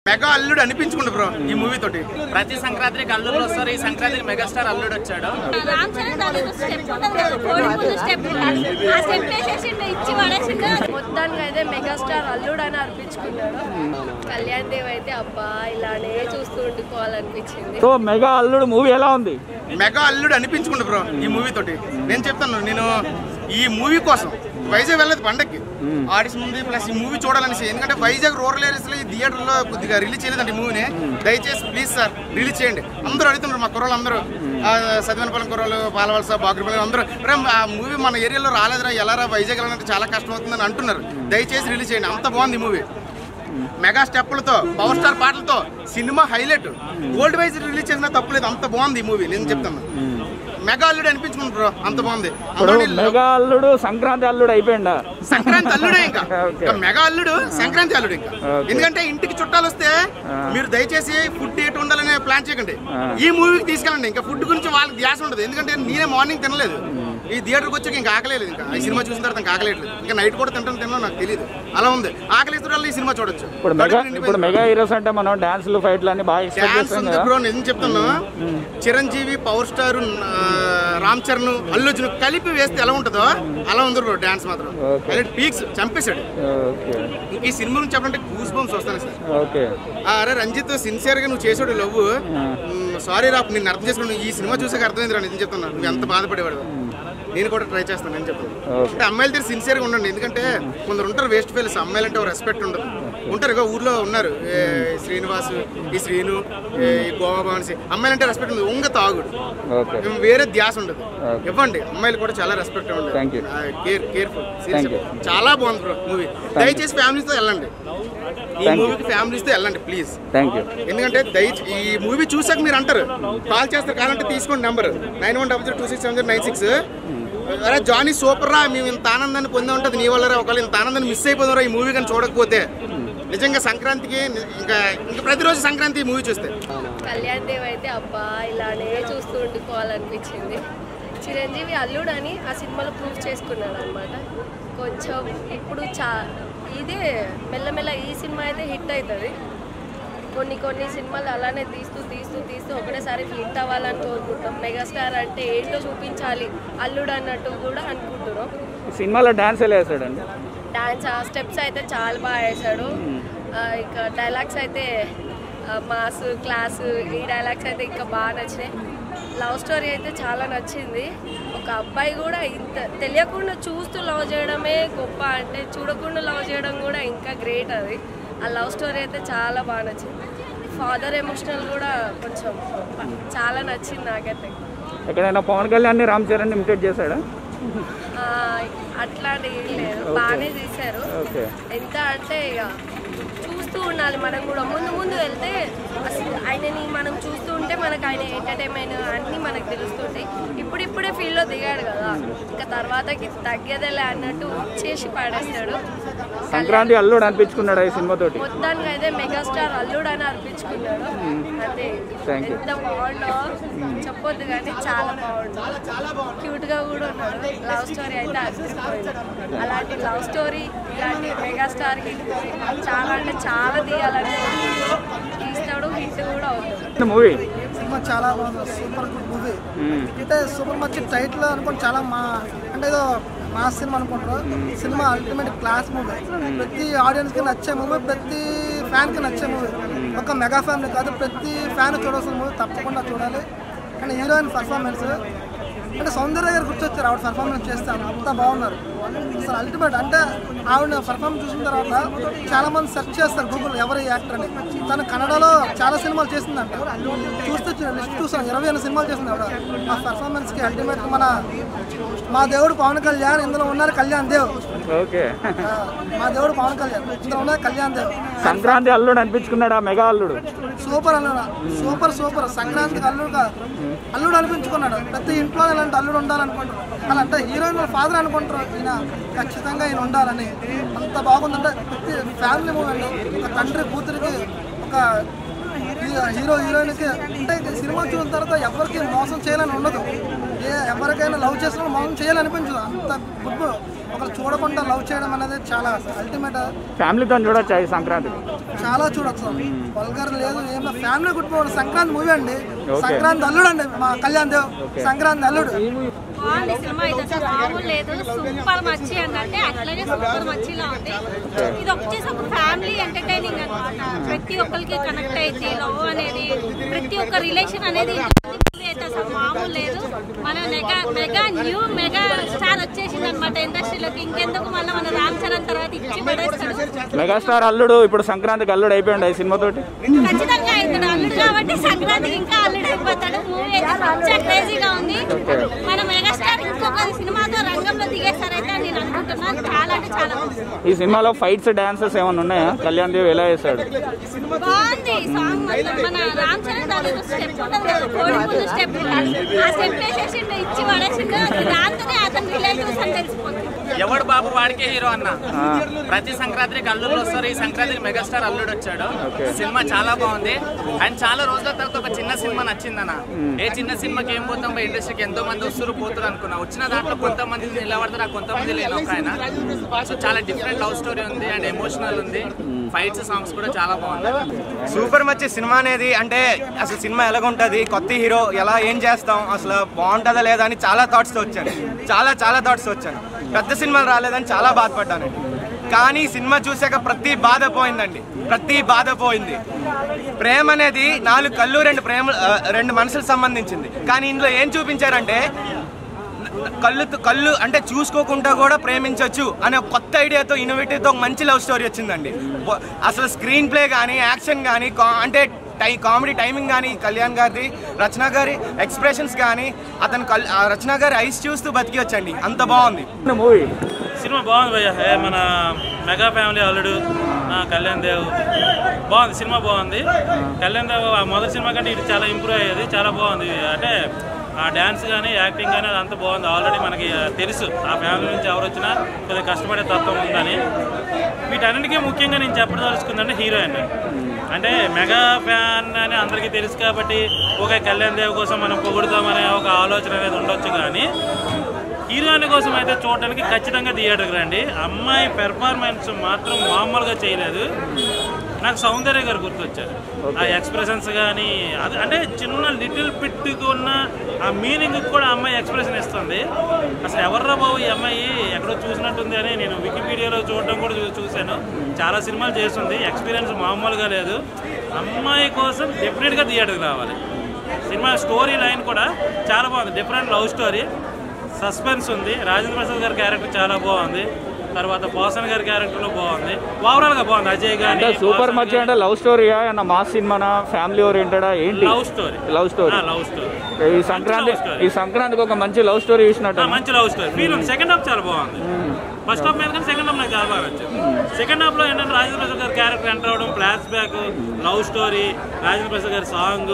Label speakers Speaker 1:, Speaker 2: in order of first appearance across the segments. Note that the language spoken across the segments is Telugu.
Speaker 1: మెగా అల్లుడు అనిపించుకుంటు బ్రో ఈ మూవీ తోటి
Speaker 2: ప్రతి సంక్రాంతికి అల్లుడు వస్తారు ఈ సంక్రాంతికి మెగాస్టార్ అల్లుడు వచ్చాడు
Speaker 3: రామ్ చరణ్ దానికి స్టెప్ ఉంటుంది కదా కోడి ముందు స్టెప్ ఆ స్టెప్ వేసేసిండు ఇచ్చి పడేసిండు
Speaker 4: మొత్తానికి అయితే మెగాస్టార్ అల్లుడు అని అర్పించుకున్నాడు కళ్యాణ్ దేవ్ అయితే అబ్బా ఇలానే చూస్తూ ఉండిపోవాలనిపించింది
Speaker 5: సో మెగా అల్లుడు మూవీ ఎలా ఉంది
Speaker 1: మెగా అల్లుడు అనిపించుకుంటు బ్రో ఈ మూవీ తోటి నేను చెప్తాను నేను ఈ మూవీ కోసం వైజాగ్ వెళ్ళదు పండక్కి ఆడిషన్ ఉంది ప్లస్ ఈ మూవీ చూడాలనేసి ఎందుకంటే వైజాగ్ రూరల్ ఏరియాస్ లో ఈ థియేటర్ లో కొద్దిగా రిలీజ్ చేయలేదండి ఈ మూవీని దయచేసి ప్లీజ్ సార్ రిలీజ్ చేయండి అందరూ అడుగుతున్నారు మా కుర్రోళ్ళు అందరూ సదివనపల్లి కుర్రోళ్ళు పాలవలస బాగుపల్లి అందరూ "రే, ఆ మూవీ మన ఏరియాలో రాలేదురా ఎలారా వైజాగ్ వెళ్ళాలంటే చాలా కష్టం అవుతుందని అంటున్నారు దయచేసి రిలీజ్ చేయండి అంత బాగుంది ఈ మూవీ మెగా స్టెప్పులతో పవర్ స్టార్ పాటలతో సినిమా హైలైట్ వరల్డ్ వైజ్ రిలీజ్ చేసిన తప్పులేదు అంత బాగుంది ఈ మూవీ నేను చెప్తాను మెగా అల్లుడు అనిపించుకుంది బ్రో అంత బాగుంది
Speaker 5: ఇప్పుడు
Speaker 1: అందులోని
Speaker 5: మెగా అల్లుడు సంక్రాంతి అల్లుడు అయిపోయిందా
Speaker 1: సంక్రాంతి అల్లుడే ఇంకా
Speaker 5: ఓకే.
Speaker 1: ఇంకా మెగా అల్లుడు సంక్రాంతి అల్లుడు ఇంకా
Speaker 5: ఓకే.
Speaker 1: ఎందుకంటే ఇంటికి చుట్టాలు వస్తే
Speaker 5: ఆ.
Speaker 1: మీరు దయచేసి ఫుడ్ ఎటు ఉండాలనే ప్లాన్ చేయకండి
Speaker 5: ఆ.
Speaker 1: ఈ మూవీకి తీసుకెళ్ళండి ఇంకా ఫుడ్ గురించి వాళ్ళకి ధ్యాస ఉండదు ఎందుకంటే నేనే మార్నింగ్ తినలేదు ఈ థియేటర్కి వచ్చాక ఇంకా ఆకలేదు ఇంకా ఈ సినిమా చూసిన తర్వాత ఇంకా ఆకలేదు ఇంకా నైట్ కూడా తింటాను తిన్నా నాకు తెలియదు అలా ఉంది ఆకలి వాళ్ళు ఈ సినిమా చూడొచ్చు
Speaker 5: ఇప్పుడు మెగా
Speaker 1: కడుపు నిండిపోయింది.
Speaker 5: ఇప్పుడు మెగా హీరోస్ అంటే మనం డాన్సులు ఫైట్లు అన్ని బాగా ఎక్స్పెక్ట్
Speaker 1: డాన్స్
Speaker 5: చేస్తాం
Speaker 1: ఉంది
Speaker 5: కదా
Speaker 1: బ్రో నిజం చెప్తాను చిరంజీవి పవర్ స్టార్ ఆ, రామ్ చరణ్ అల్లు అర్జున్ కలిపి వేస్తే ఎలా ఉంటుందో అలా ఉంది బ్రో డాన్స్ మాత్రం
Speaker 5: Okay.
Speaker 1: హైలైట్ పీక్స్ చంపేశాడు
Speaker 5: ఓకే
Speaker 1: ఇంక ఈ సినిమా గురించి చెప్పాలంటే గూస్ బంప్స్ వస్తాను సార్
Speaker 5: ఓకే
Speaker 1: ఆ, అరే రంజిత్ సిన్సియర్ గా నువ్వు చేసాడు లవ్ సారీ రా నేను అర్థం చేసుకుని ఈ సినిమా చూసాక అర్థమైంది రా నిజం చెప్తున్నా నువ్వు ఎంత బాధపడేవాడు నేను కూడా ట్రై చేస్తాను నేను చెప్తాను
Speaker 5: Okay.
Speaker 1: అంటే అమ్మాయిల దగ్గర సిన్సియర్ గా ఉండండి ఎందుకంటే కొందరు ఉంటారు వేస్ట్ ఫెయిల్స్ అమ్మాయిలు అంటే రెస్పెక్ట్ ఉండదు ఉంటారు ఇక ఊర్లో ఉన్నారు ఏ శ్రీనివాస్ ఈ శ్రీను ఏ ఈ గోవా భావన్సి అమ్మాయిలు అంటే రెస్పెక్ట్ ఉంది ఉంగ తాగుడు
Speaker 5: ఓకే
Speaker 1: ఏం వేరే ధ్యాస ఉండదు
Speaker 5: Okay.
Speaker 1: ఇవ్వండి అమ్మాయిలు కూడా చాలా రెస్పెక్ట్ ఉండదు
Speaker 5: Thank you.
Speaker 1: Care careful
Speaker 5: Thank you.
Speaker 1: చాలా బాగుంది బ్రో మూవీ దయచేసి ఫ్యామిలీతో వెళ్ళండి ఈ
Speaker 5: Thank you.
Speaker 1: మూవీకి ఫ్యామిలీస్తో వెళ్ళండి ప్లీజ్
Speaker 5: థ్యాంక్ యూ
Speaker 1: ఎందుకంటే దయచి ఈ మూవీ చూసాక మీరు అంటారు కాల్ చేస్తారు కావాలంటే తీసుకోండి number nine one double zero two six seven zero nine six అరే జానీ సూపర్ రా మేము ఇంత ఆనందాన్ని పొందే ఉంటుంది నీ వల్ల ఒకవేళ ఇంత ఆనందాన్ని మిస్ అయిపోతారా ఈ మూవీ కానీ చూడకపోతే నిజంగా సంక్రాంతికి ఇంకా ఇంకా ప్రతిరోజు సంక్రాంతి ఈ మూవీ చూస్తే
Speaker 4: కళ్యాణ్ దేవ్ అయితే అబ్బా ఇలానే చూస్తూ ఉండిపోవాలనిపించింది చిరంజీవి అల్లుడు అని ఆ సినిమాలో ప్రూవ్ చేసుకున్నాడు అనమాట కొంచెం ఇప్పుడు చా ఇదే మెల్లమెల్ల ఈ సినిమా అయితే హిట్ అవుతుంది కొన్ని కొన్ని సినిమాలు అలానే తీస్తూ తీస్తూ తీస్తూ ఒకటేసారి హిట్ అవ్వాలని కోరుకుంటాం మెగాస్టార్ అంటే ఏంటో చూపించాలి అల్లుడు అన్నట్టు కూడా అనుకుంటున్నాం
Speaker 5: సినిమాలో డాన్స్ ఎలా వేసాడండి
Speaker 4: డాన్స్ ఆ స్టెప్స్ అయితే చాలా బాగా వేశాడు ఆ, ఇక డైలాగ్స్ అయితే ఆ, మాస్ క్లాస్ ఈ డైలాగ్స్ అయితే ఇంకా బాగా నచ్చినాయి లవ్ స్టోరీ అయితే చాలా నచ్చింది ఒక అబ్బాయి కూడా ఇంత తెలియకుండా చూస్తూ లవ్ చేయడమే గొప్ప అంటే చూడకుండా లవ్ చేయడం కూడా ఇంకా గ్రేట్ అది ఆ లవ్ స్టోరీ అయితే చాలా బాగా నచ్చింది ఫాదర్ ఎమోషనల్ కూడా కొంచెం చాలా నచ్చింది నాకైతే
Speaker 5: ఎక్కడైనా పవన్ కళ్యాణ్ రామ్ చరణ్ ఇమిటేట్ చేశాడా
Speaker 4: ఆ, అట్లాంటి ఏం లేదు బాగానే తీశారు
Speaker 5: ఓకే
Speaker 4: ఎంత అంటే ఇక చూస్తూ ఉండాలి మనం కూడా ముందు ముందు వెళ్తే అసలు ఆయనని మనం చూస్తూ ఉంటే మనకు ఆయన ఎంటర్టైన్మెంట్ అన్నీ మనకు తెలుస్తుంటాయి ఇప్పుడిప్పుడే ఫీల్డ్లో దిగాడు కదా ఇంకా తర్వాతకి తగ్గేదేలే అన్నట్టు చేసి పాడేస్తాడు
Speaker 5: సంక్రాంతి అల్లుడు అనిపించుకున్నాడు ఈ సినిమాతోటి
Speaker 4: మొత్తానికి అయితే మెగాస్టార్ అల్లుడు అని అర్పించుకున్నాడు అంటే
Speaker 5: Thank you.
Speaker 4: ఎంత బాగుండో చెప్పొద్దు కానీ చాలా బాగుండు క్యూట్ గా కూడా ఉన్నాడు లవ్ స్టోరీ అయితే అర్పించిపోయింది అలాంటి లవ్ స్టోరీ ఇలాంటి మెగాస్టార్ కి చాలా అంటే చాలా తీయాలని తీస్తాడు హిట్ కూడా అవుతుంది
Speaker 5: మూవీ
Speaker 6: సినిమా చాలా బాగుంది సూపర్ గుడ్ మూవీ అంటే సూపర్ మంచి టైటిల్ అనుకోండి చాలా మా అంటే ఏదో మా సినిమా అనుకుంటారు సినిమా అల్టిమేట్ క్లాస్ మూవీ ప్రతి ఆడియన్స్ కి నచ్చే మూవీ ప్రతి ఫ్యాన్ కి నచ్చే మూవీ ఒక మెగా ఫ్యామిలీ కాదు ప్రతి ఫ్యాన్ చూడాల్సిన మూవీ తప్పకుండా చూడాలి అండ్ హీరోయిన్ పర్ఫార్మెన్స్ అంటే సౌందర్య గారు గుర్తొచ్చారు ఆవిడ పర్ఫార్మెన్స్ చేస్తాను అంత బాగున్నారు అసలు అల్టిమేట్ అంటే ఆవిడ పర్ఫార్మెన్స్ చూసిన తర్వాత చాలా మంది సెర్చ్ చేస్తారు గూగుల్ ఎవరు యాక్టర్ అని తను కన్నడలో చాలా సినిమాలు చేసిందంట చూస్తే లిస్ట్ చూసాను ఇరవై ఎనిమిది సినిమాలు చేసింది ఆవిడ ఆ పర్ఫార్మెన్స్కి అల్టిమేట్ మన మా దేవుడు పవన్ కళ్యాణ్ ఇందులో ఉన్నారు కళ్యాణ్ దేవ్
Speaker 5: ఓకే
Speaker 6: ఆ, మా దేవుడు పవన్ కళ్యాణ్ ఇందులో ఉన్నారు కళ్యాణ్ దేవ్
Speaker 5: సంక్రాంతి అల్లుడు అనిపించుకున్నాడు ఆ మెగా అల్లుడు
Speaker 6: సూపర్ అల్లుడు సూపర్ సూపర్ సంక్రాంతికి అల్లుడు కాదు. అల్లుడు అనిపించుకున్నాడు ప్రతి ఇంట్లో ఇలాంటి అల్లుడు ఉండాలనుకుంటారు అలా అంటే హీరోయిన్ వాళ్ళ ఫాదర్ అనుకుంటారు ఈయన ఖచ్చితంగా ఈయన ఉండాలని అంత బాగుందంటే ప్రతి ఫ్యామిలీ మూవీ అండి ఒక తండ్రి కూతురికి ఒక హీ- హీరో హీరోయిన్కి అంటే ఇది సినిమా చూసిన తర్వాత ఎవరికి మోసం చేయాలని ఉండదు ఏ ఎవరికైనా లవ్ చేసిన మోసం చేయాలనిపించదు అంత గుడ్ ఒకరు చూడకుండా లవ్ చేయడం అనేది చాలా అల్టిమేట్
Speaker 5: ఫ్యామిలీతో చూడొచ్చా ఈ సంక్రాంతికి
Speaker 6: చాలా చూడొచ్చు వల్గర్ లేదు ఏం ఫ్యామిలీ కుటుంబం సంక్రాంతి మూవీ అండి
Speaker 5: Okay.
Speaker 6: సంక్రాంతి అల్లుడు అండి మా కళ్యాణ్ దేవ్ సంక్రాంతి అల్లుడు
Speaker 3: బాగుంది సినిమా ఇది అసలు మామూలు లేదు సూపర్ మచ్చి అంటే అట్లాగే సూపర్ మచ్చిలా ఉంది ఇది వచ్చేసి ఒక ఫ్యామిలీ ఎంటర్టైనింగ్ అన్నమాట ప్రతి ఒక్కరికి కనెక్ట్ అయితే లవ్ అనేది ప్రతి ఒక్క రిలేషన్ అనేది మూవీ అయితే అసలు మామూలు లేదు మన mega mega new mega star వచ్చేసింది అనమాట ఇండస్ట్రీలోకి ఇంకెందుకు మళ్ళీ మన రామ్ చరణ్ తర్వాత ఇచ్చి పడేస్తాడు
Speaker 5: మెగాస్టార్ అల్లుడు ఇప్పుడు సంక్రాంతికి అల్లుడు అయిపోయింది ఈ సినిమాతోటి
Speaker 3: ఖచ్చితంగా ఇతను అల్లుడు కాబట్టి సంక్రాంతికి ఇంకా అల్లుడు అయిపోతాడు మూవీ అయితే మంచిగా క్రేజీగా ఉంది మన మెగాస్టార్ ఇంకొక సినిమాతో రంగంలో దిగేస్తారైతే నేను అనుకుంటున్నాను చాలా అంటే చాలా బాగుంది.
Speaker 5: ఈ సినిమాలో ఫైట్స్ డాన్సెస్ ఏమైనా ఉన్నాయా కళ్యాణ్ దేవ్ ఎలా చేశాడు
Speaker 3: బాగుంది సాంగ్ మొత్తం మన రామ్ చరణ్ దాని స్టెప్ ఉంటుంది కదా కోడి ముందు స్టెప్ ఆ స్టెప్ వేసేసిండు ఇచ్చి పడేసిండు అది దాంతోనే అతని రిలేటివ్స్ అని తెలిసిపోతుంది
Speaker 2: ఎవడు బాబు వాడికే హీరో అన్న ప్రతి సంక్రాంతికి అల్లుడు వస్తారు ఈ సంక్రాంతికి మెగాస్టార్ అల్లుడు వచ్చాడు సినిమా చాలా బాగుంది అండ్ చాలా రోజుల తర్వాత ఒక చిన్న సినిమా నచ్చిందన్న ఏ చిన్న సినిమాకి ఏం పోతాం బై ఇండస్ట్రీకి ఎంతో మంది వస్తారు పోతారు అనుకున్నా వచ్చిన దాంట్లో కొంతమంది నిలబడతారు ఆ కొంతమంది లేని ఒక ఆయన సో చాలా డిఫరెంట్ లవ్ స్టోరీ ఉంది అండ్ ఎమోషనల్ ఉంది ఫైట్స్ సాంగ్స్ కూడా చాలా బాగుంది
Speaker 7: సూపర్ మచ్ సినిమా అనేది అంటే అసలు సినిమా ఎలాగుంటుంది కొత్త హీరో ఎలా ఏం చేస్తాం అసలు బాగుంటుందా లేదా అని చాలా థాట్స్తో వచ్చాను చాలా చాలా థాట్స్తో వచ్చాను పెద్ద సినిమాలు రాలేదని చాలా బాధపడ్డానండి కానీ సినిమా చూసాక ప్రతి బాధ పోయిందండి ప్రతి బాధ పోయింది ప్రేమ అనేది నాలుగు కళ్ళు రెండు ప్రేమ ఆ, రెండు మనసులకు సంబంధించింది కానీ ఇందులో ఏం చూపించారంటే కళ్ళు కళ్ళు అంటే చూసుకోకుండా కూడా ప్రేమించవచ్చు అనే ఒక కొత్త ఐడియాతో ఇన్నోవేటివ్తో ఒక మంచి లవ్ స్టోరీ వచ్చిందండి బో- అసలు స్క్రీన్ ప్లే కానీ యాక్షన్ కానీ అంటే టై కామెడీ టైమింగ్ కానీ కళ్యాణ్ గారిది రచన గారి ఎక్స్ప్రెషన్స్ కానీ అతను కల్ ఆ రచన గారి ఐస్ చూస్తూ బతికి వచ్చండి అంత బాగుంది
Speaker 5: మూవీ
Speaker 8: సినిమా బాగుంది భయ్య ఏ మన మెగా ఫ్యామిలీ అల్లుడు ఆ, కళ్యాణ్ దేవ్ బాగుంది సినిమా బాగుంది కళ్యాణ్ దేవ్ ఆ మొదటి సినిమా కంటే ఇది చాలా ఇంప్రూవ్ అయ్యేది చాలా బాగుంది అంటే ఆ డ్యాన్స్ కానీ యాక్టింగ్ కానీ అదంతా బాగుంది ఆల్రెడీ మనకి ఆ, తెలుసు ఆ ఫ్యామిలీ నుంచి ఎవరు వచ్చినా కొద్దిగా కష్టపడే తత్వం ఉందని వీటన్నిటికీ ముఖ్యంగా నేను చెప్పదలుచుకుందంటే హీరోయిన్ అంటే మెగా ఫ్యాన్ అని అందరికీ తెలుసు కాబట్టి ఒక కళ్యాణ్ దేవ్ కోసం మనం పొగుడుతామనే ఒక ఆలోచన అనేది ఉండొచ్చు కానీ హీరోయిన్ కోసం అయితే చూడడానికి ఖచ్చితంగా థియేటర్కి రండి అమ్మాయి పెర్ఫార్మెన్స్ మాత్రం మామూలుగా చేయలేదు నాకు సౌందర్య గారు గుర్తొచ్చారు ఆ ఎక్స్ప్రెషన్స్ కానీ అది అంటే చిన్న లిటిల్ పిట్కి ఉన్న ఆ మీనింగ్ కూడా అమ్మాయి ఎక్స్ప్రెషన్ ఇస్తుంది అసలు ఎవర్రా బాబు ఈ అమ్మాయి ఎక్కడో చూసినట్టుంది అని నేను వికీపీడియాలో చూడడం కూడా చూ- చూశాను చాలా సినిమాలు చేస్తుంది ఎక్స్పీరియన్స్ మామూలుగా లేదు అమ్మాయి కోసం డెఫినెట్గా థియేటర్కి రావాలి సినిమా స్టోరీ లైన్ కూడా చాలా బాగుంది డిఫరెంట్ లవ్ స్టోరీ సస్పెన్స్ ఉంది రాజేంద్ర ప్రసాద్ గారి క్యారెక్టర్ చాలా బాగుంది తర్వాత పోసన్ గారి క్యారెక్టర్ బాగుంది ఓవరాల్ గా బాగుంది అజయ్
Speaker 5: అంటే
Speaker 8: గారి
Speaker 5: సూపర్ మచ్ అంటే లవ్ స్టోరీయా ఏమన్నా మాస్ సినిమానా ఫ్యామిలీ ఓరియంటెడా ఏంటి
Speaker 8: love story
Speaker 5: love story
Speaker 8: love story
Speaker 5: ఈ సంక్రాంతి
Speaker 8: love story.
Speaker 5: ఈ సంక్రాంతికి ఒక మంచి లవ్ స్టోరీ చూసినట్టు
Speaker 8: మంచి లవ్ స్టోరీ ఫీల్ ఉంది సెకండ్ హాఫ్ చాలా బాగుంది ఫస్ట్ హాఫ్ మీద కానీ సెకండ్ హాఫ్ నాకు చాలా బాగా నచ్చింది సెకండ్ హాఫ్ లో ఏంటంటే రాజేంద్ర ప్రసాద్ గారి క్యారెక్టర్ ఎంటర్ అవడం flash back love story Rajendra Prasad గారి సాంగ్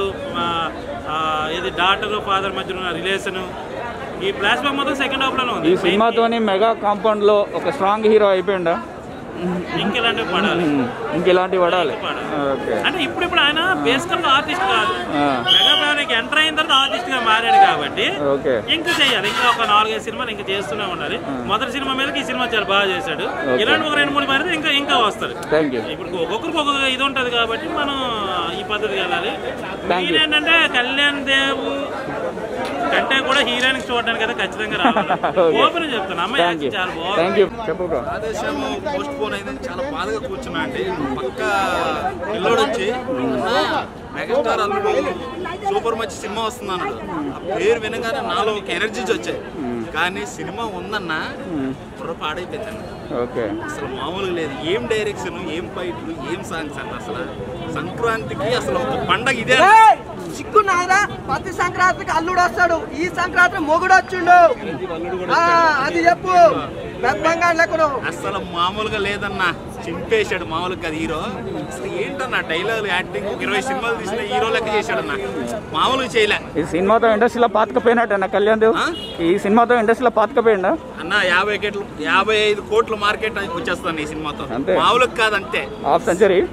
Speaker 8: ఇది డాటర్ ఫాదర్ మధ్య ఉన్న రిలేషన్ ఈ ఫ్లాష్ బ్యాక్ మొత్తం సెకండ్ హాఫ్ లోనే ఉంది
Speaker 5: ఈ సినిమాతోని మెగా కాంపౌండ్ లో ఒక స్ట్రాంగ్ హీరో అయిపోయిందా
Speaker 8: ఇంకెలాంటివి పడాలి
Speaker 5: ఇంక ఇలాంటివి పడాలి ఓకే
Speaker 8: అంటే ఇప్పుడు ఇప్పుడు ఆయన బేసికల్ ఆర్టిస్ట్ కాదు
Speaker 5: ఆ.
Speaker 8: మెగా ఫ్యామిలీకి ఎంటర్ అయిన తర్వాత ఆర్టిస్ట్ గా మారాడు కాబట్టి
Speaker 5: ఓకే
Speaker 8: ఇంకా చేయాలి ఇంకా ఒక నాలుగైదు సినిమాలు ఇంకా చేస్తూనే ఉండాలి మొదటి సినిమా మీదకి ఈ సినిమా చాలా బాగా చేశాడు ఇలాంటి ఒక రెండు మూడు మారితే ఇంకా ఇంకా వస్తారు
Speaker 5: థ్యాంక్ యూ
Speaker 8: ఇప్పుడు ఒక్కొక్కరికి ఒక్కొక్క ఇది ఉంటది కాబట్టి మనం ఈ పద్ధతికి వెళ్ళాలి
Speaker 5: Thank you.
Speaker 8: ఏంటంటే కళ్యాణ్ దేవ్ కంటే కూడా హీరోయిన్ చూడడానికి అయితే ఖచ్చితంగా రావాలి
Speaker 5: Okay.
Speaker 8: ఓపెన్ చెప్తాను అమ్మాయి
Speaker 5: థ్యాంక్ యూ
Speaker 8: యాక్టింగ్ చాలా బాగుంది
Speaker 5: థ్యాంక్ యూ చెప్పు bro.
Speaker 9: ఆదేశం పోస్ట్ పోన్ అయిందని చాలా బాధగా కూర్చున్నా అండి పక్క పిల్లోడు వచ్చి "అన్నా, మెగాస్టార్ అల్లుడు సూపర్ మంచి సినిమా వస్తుంది అన్నాడు ఆ పేరు వినగానే నాలో ఒక ఎనర్జీస్ వచ్చాయి కానీ సినిమా ఉందన్న బుర్ర పాడైపోయింది
Speaker 5: ఓకే
Speaker 9: అసలు మామూలుగా లేదు ఏం డైరెక్షన్ ఏం ఫైట్లు ఏం సాంగ్స్ అండి అసలు సంక్రాంతికి అసలు ఒక పండగ ఇదే
Speaker 10: సిగ్గు నాదా ప్రతి సంక్రాంతికి అల్లుడు వస్తాడు ఈ సంక్రాంతి మొగుడు వచ్చిండు ఆ, అది చెప్పు పెద్దంగా లెక్కను
Speaker 9: అసలు మామూలుగా లేదన్నా చింపేశాడు మామూలుగా కాదు హీరో అసలు ఏంటన్నా డైలాగ్ యాక్టింగ్ ఒక ఇరవై సినిమాలు తీసిన హీరో లెక్క చేశాడన్నా మామూలుగా చేయలే
Speaker 5: ఈ సినిమాతో ఇండస్ట్రీలో పాతకపోయినట్టేనా కళ్యాణ్ దేవ్
Speaker 9: ఆ?
Speaker 5: ఈ సినిమాతో ఇండస్ట్రీలో పాతకపోయిందా
Speaker 9: అన్న యాభై కోట్లు యాభై ఐదు కోట్ల మార్కెట్ వచ్చేస్తాను ఈ సినిమాతో
Speaker 5: అంతే.
Speaker 9: మామూలుగా కాదు అంతే
Speaker 5: హాఫ్ సెంచరీ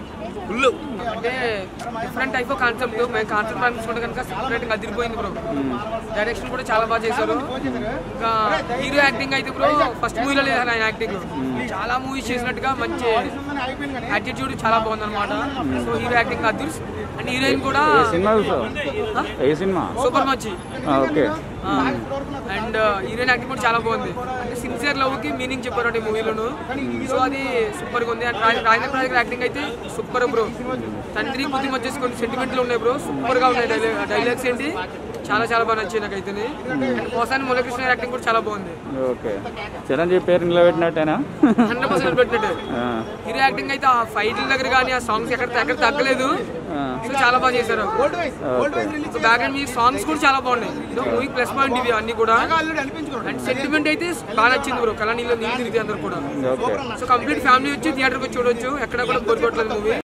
Speaker 9: ఫుల్
Speaker 11: అంటే డిఫరెంట్ టైప్ ఆఫ్ కాన్సెప్ట్ మేము కాన్సెప్ట్ పంపించుకుంటే కనుక సపరేట్ గా అదిరిపోయింది బ్రో డైరెక్షన్ కూడా చాలా బాగా చేశారు ఇంకా హీరో యాక్టింగ్ అయితే బ్రో ఫస్ట్ మూవీలో లేదు ఆయన యాక్టింగ్ చాలా మూవీస్ చేసినట్టుగా మంచి యాటిట్యూడ్ చాలా బాగుంది అనమాట సో హీరో యాక్టింగ్ అదిర్స్ అండ్ హీరోయిన్ కూడా
Speaker 5: ఏ సినిమా చూసావు ఏ సినిమా
Speaker 11: సూపర్ మచ్
Speaker 5: ఆ, ఓకే
Speaker 11: అండ్ హీరోయిన్ యాక్టింగ్ కూడా చాలా బాగుంది అంటే సిన్సియర్ లవ్ కి మీనింగ్ చెప్పారు అంటే మూవీలోను సో అది సూపర్ గా ఉంది అండ్ రాజ- రాజేంద్ర ప్రసాద్ గారి యాక్టింగ్ అయితే సూపర్ బ్రో తండ్రి బుద్ధి మధ్య కొన్ని సెంటిమెంట్లు ఉన్నాయి బ్రో సూపర్ గా ఉన్నాయి డైలాగ్ డైలాగ్స్ ఏంటి చాలా చాలా బాగా నచ్చాయి నాకైతే అండ్ పోసాని మురళీకృష్ణ యాక్టింగ్ కూడా చాలా బాగుంది
Speaker 5: ఓకే చిరంజీవి పేరు నిలబెట్టినట్టేనా
Speaker 11: హండ్రెడ్ పర్సెంట్ పెట్టినట్టు
Speaker 5: ఆ,
Speaker 11: హీరో యాక్టింగ్ అయితే ఆ ఫైట్ల దగ్గర కానీ ఆ సాంగ్స్ ఎక్కడ ఎక్కడ తగ్గలేదు
Speaker 5: ఆ,
Speaker 11: సో చాలా బాగా చేశారు
Speaker 5: ఓకే
Speaker 11: బ్యాక్గ్రౌండ్ మ్యూజిక్ సాంగ్స్ కూడా చాలా బాగున్నాయి మూవీ ప్లస్ పాయింట్ ఇవి అన్ని కూడా అండ్ సెంటిమెంట్ అయితే బాగా నచ్చింది బ్రో కళ నీళ్ళు నీళ్ళు తిరిగి అందరు కూడా
Speaker 5: ఓకే
Speaker 11: సో కంప్లీట్ ఫ్యామిలీ వచ్చి థియేటర్కి వచ్చి చూడొచ్చు ఎక్కడ కూడా బోర్ కొట్టలేదు మూవీ